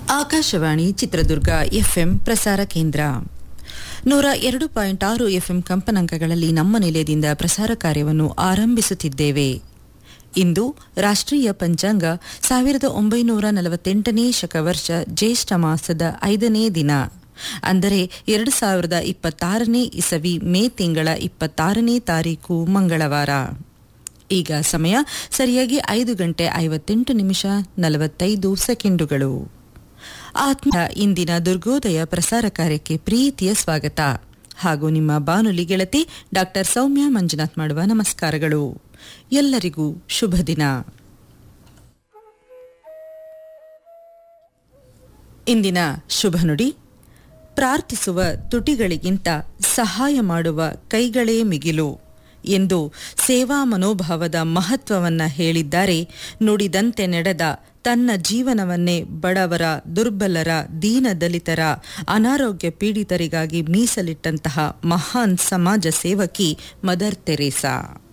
Akashvani Chitradurga FM ಪ್ರಸಾರ ಕೇಂದ್ರ ನೂರ ಎರಡು ಪಾಯಿಂಟ್ ಆರು ಎಫ್ಎಂ ಕಂಪನಾಂಕಗಳಲ್ಲಿ ನಮ್ಮ ನಿಲಯದಿಂದ ಪ್ರಸಾರ ಕಾರ್ಯವನ್ನು ಆರಂಭಿಸುತ್ತಿದ್ದೇವೆ ಇಂದು ರಾಷ್ಟ್ರೀಯ ಪಂಚಾಂಗ ಸಾವಿರದ ಒಂಬೈನೂರ ನಲವತ್ತೆಂಟನೇ ಶಕವರ್ಷ ಜ್ಯೇಷ್ಠ ಮಾಸದ ಐದನೇ ದಿನ ಅಂದರೆ ಎರಡು ಸಾವಿರದ ಇಪ್ಪತ್ತಾರನೇ ಇಸವಿ ಮೇ ತಿಂಗಳ ಇಪ್ಪತ್ತಾರನೇ ತಾರೀಕು ಮಂಗಳವಾರ ಈಗ ಸಮಯ ಸರಿಯಾಗಿ ಐದು ಗಂಟೆ ಐವತ್ತೆಂಟು ನಿಮಿಷ ನಲವತ್ತೈದು ಸೆಕೆಂಡುಗಳು ಆತ್ಮ ಇಂದಿನ ದುರ್ಗೋದಯ ಪ್ರಸಾರ ಕಾರ್ಯಕ್ಕೆ ಪ್ರೀತಿಯ ಸ್ವಾಗತ ಹಾಗೂ ನಿಮ್ಮ ಬಾನುಲಿ ಗೆಳತಿ ಡಾಕ್ಟರ್ ಸೌಮ್ಯ ಮಂಜುನಾಥ್ ಮಾಡುವ ನಮಸ್ಕಾರಗಳು ಎಲ್ಲರಿಗೂ ಶುಭ ದಿನ ಇಂದಿನ ಶುಭ ನುಡಿ ಪ್ರಾರ್ಥಿಸುವ ತುಟಿಗಳಿಗಿಂತ ಸಹಾಯ ಮಾಡುವ ಕೈಗಳೇ ಮಿಗಿಲು ಎಂದು ಸೇವಾ ಮನೋಭಾವದ ಮಹತ್ವವನ್ನ ಹೇಳಿದ್ದಾರೆ ನುಡಿದಂತೆ ನಡೆದ ತನ್ನ ಜೀವನವನ್ನೇ ಬಡವರ ದುರ್ಬಲರ ದೀನದಲಿತರ ಅನಾರೋಗ್ಯ ಪೀಡಿತರಿಗಾಗಿ ಮೀಸಲಿಟ್ಟಂತಹ ಮಹಾನ್ ಸಮಾಜ ಸೇವಕಿ ಮದರ್ ತೆರೇಸಾ